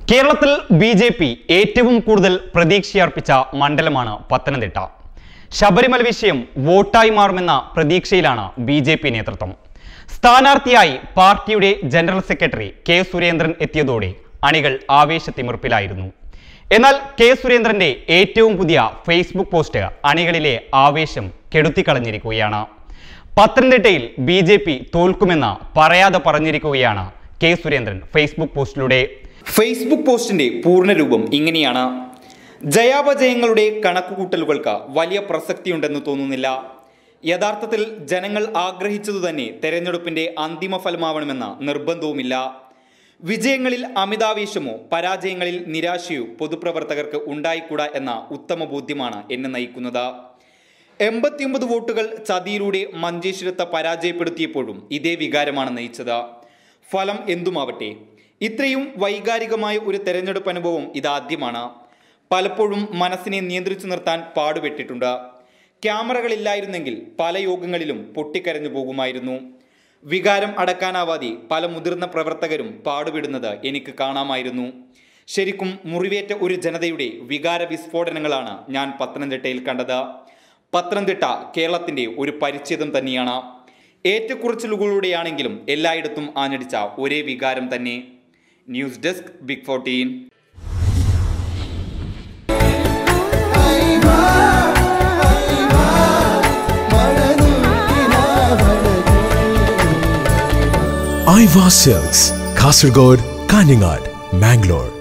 കേരളത്തിൽ B J P ഏറ്റവും കൂടുതൽ പ്രതീക്ഷയർപ്പിച്ച മണ്ഡലമാണ് പത്തനംതിട്ട ശബരിമല വിഷയം വോട്ടായി മാറുമെന്ന പ്രതീക്ഷയിലാണ് ബി ജെ പി നേതൃത്വം സ്ഥാനാർത്ഥിയായി പാർട്ടിയുടെ ജനറൽ സെക്രട്ടറി കെ സുരേന്ദ്രൻ എത്തിയതോടെ അണികൾ ആവേശത്തിമിർപ്പിലായിരുന്നു എന്നാൽ കെ സുരേന്ദ്രന്റെ ഏറ്റവും പുതിയ ഫേസ്ബുക്ക് പോസ്റ്റ് അണികളിലെ ആവേശം കെടുത്തിക്കളഞ്ഞിരിക്കുകയാണ് പത്തനംതിട്ടയിൽ ബി ജെ പി തോൽക്കുമെന്ന് പറയാതെ പറഞ്ഞിരിക്കുകയാണ് കെ സുരേന്ദ്രൻ ഫേസ്ബുക്ക് പോസ്റ്റിലൂടെ ഫേസ്ബുക്ക് പോസ്റ്റിന്റെ പൂർണ്ണരൂപം ഇങ്ങനെയാണ് ജയാപജയങ്ങളുടെ കണക്കുകൂട്ടലുകൾക്ക് വലിയ പ്രസക്തിയുണ്ടെന്ന് തോന്നുന്നില്ല യഥാർത്ഥത്തിൽ ജനങ്ങൾ ആഗ്രഹിച്ചതു തന്നെ തെരഞ്ഞെടുപ്പിന്റെ അന്തിമ ഫലമാവണമെന്ന നിർബന്ധവുമില്ല വിജയങ്ങളിൽ അമിതാവേശമോ പരാജയങ്ങളിൽ നിരാശയോ പൊതുപ്രവർത്തകർക്ക് ഉണ്ടായിക്കൂടാ എന്ന ഉത്തമ ബോധ്യമാണ് എന്നെ നയിക്കുന്നത് എൺപത്തിയൊമ്പത് വോട്ടുകൾ ചതിയിലൂടെ മഞ്ചേശ്വരത്തെ പരാജയപ്പെടുത്തിയപ്പോഴും ഇതേ വികാരമാണ് നയിച്ചത് ഫലം എന്തുമാവട്ടെ ഇത്രയും വൈകാരികമായ ഒരു തെരഞ്ഞെടുപ്പ് അനുഭവം ഇതാദ്യമാണ് പലപ്പോഴും മനസ്സിനെ നിയന്ത്രിച്ചു നിർത്താൻ പാടുപെട്ടിട്ടുണ്ട് ക്യാമറകളില്ലായിരുന്നെങ്കിൽ പല യോഗങ്ങളിലും പൊട്ടിക്കരഞ്ഞു പോകുമായിരുന്നു വികാരം അടക്കാനാവാതെ പല മുതിർന്ന പ്രവർത്തകരും പാടുപെടുന്നത് എനിക്ക് കാണാമായിരുന്നു ശരിക്കും മുറിവേറ്റ ഒരു ജനതയുടെ വികാര വിസ്ഫോടനങ്ങളാണ് ഞാൻ പത്തനംതിട്ടയിൽ കണ്ടത് പത്തനംതിട്ട കേരളത്തിന്റെ ഒരു പരിച്ഛേദം തന്നെയാണ് ഏറ്റക്കുറച്ചിലുകളിലൂടെയാണെങ്കിലും എല്ലായിടത്തും ആഞ്ഞടിച്ച ഒരേ വികാരം തന്നെ ന്യൂസ് ഡെസ്ക് ബിഗ് ഫോർട്ടീൻ ഐവാ സെൽസ് കാസർഗോഡ് കാഞ്ഞങ്ങാട് മാംഗ്ലൂർ